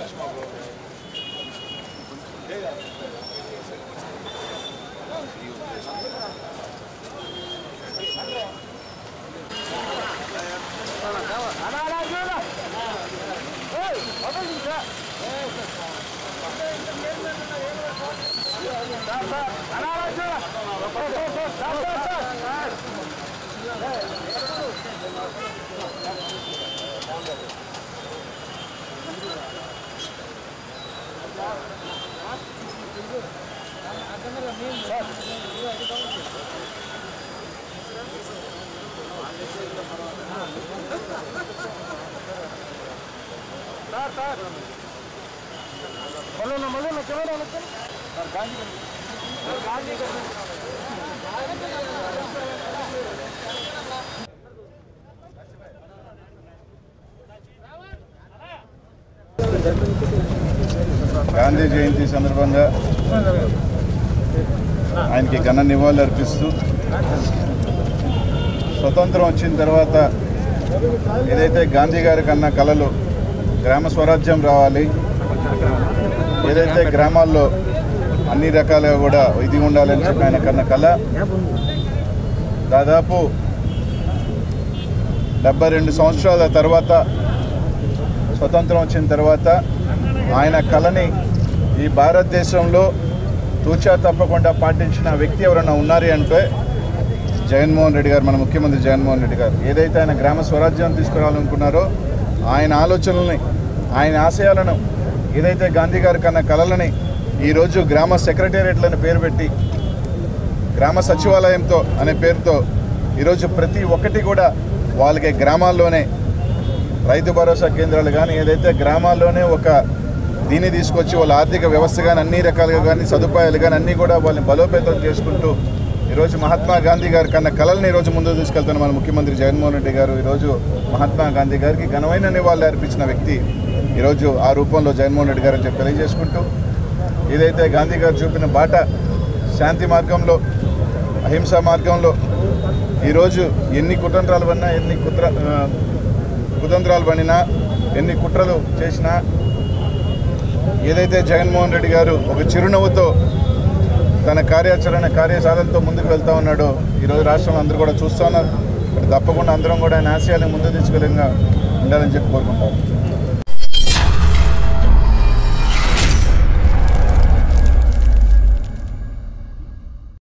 గాంధీ జయంతి సందర్భంగా ఆయనకి ఘన నివాళులు అర్పిస్తూ స్వతంత్రం వచ్చిన తర్వాత ఏదైతే గాంధీ గారి కన్నా కళలు గ్రామ స్వరాజ్యం రావాలి ఏదైతే గ్రామాల్లో అన్ని రకాలుగా కూడా ఇది ఉండాలని చెప్పి ఆయన కన్న కళ దాదాపు డెబ్బై రెండు సంవత్సరాల తర్వాత స్వతంత్రం వచ్చిన తర్వాత ఆయన కళని ఈ భారతదేశంలో తూచా తప్పకుండా పాటించిన వ్యక్తి ఎవరైనా ఉన్నారు అంటే జగన్మోహన్ రెడ్డి గారు మన ముఖ్యమంత్రి జగన్మోహన్ రెడ్డి గారు ఏదైతే ఆయన గ్రామ స్వరాజ్యం తీసుకురావాలనుకున్నారో ఆయన ఆలోచనల్ని ఆయన ఆశయాలను ఏదైతే గాంధీ గారి కన్న కళలని ఈరోజు గ్రామ సెక్రటేరియట్లను పేరు పెట్టి గ్రామ సచివాలయంతో అనే పేరుతో ఈరోజు ప్రతి ఒక్కటి కూడా వాళ్ళకి గ్రామాల్లోనే రైతు భరోసా కేంద్రాలు కానీ ఏదైతే గ్రామాల్లోనే ఒక దీన్ని తీసుకొచ్చి వాళ్ళ ఆర్థిక వ్యవస్థ కానీ అన్ని రకాలుగా కానీ సదుపాయాలు కానీ అన్నీ కూడా వాళ్ళని బలోపేతం చేసుకుంటూ ఈరోజు మహాత్మా గాంధీ గారి కన్నా కళల్ని ఈరోజు ముందుకు తీసుకెళ్తున్న మన ముఖ్యమంత్రి జగన్మోహన్ రెడ్డి గారు ఈరోజు మహాత్మా గాంధీ గారికి ఘనమైన నివాళులు అర్పించిన వ్యక్తి ఈరోజు ఆ రూపంలో జగన్మోహన్ రెడ్డి గారు అని చెప్పి తెలియజేసుకుంటూ ఏదైతే గాంధీ గారు చూపిన బాట శాంతి మార్గంలో అహింసా మార్గంలో ఈరోజు ఎన్ని కుతంత్రాలు పడినా ఎన్ని కుట్ర ఆ, కుతంత్రాలు పడినా ఎన్ని కుట్రలు చేసినా ఏదైతే జగన్మోహన్ రెడ్డి గారు ఒక చిరునవ్వుతో తన కార్యాచరణ కార్యసాధనతో ముందుకు వెళ్తా ఉన్నాడో ఈరోజు రాష్ట్రంలో అందరూ కూడా చూస్తున్నారు మరి తప్పకుండా అందరం కూడా ఆయన ఆశయాలను ముందు తీసుకెళ్ళంగా ఉండాలని చెప్పి కోరుకుంటారు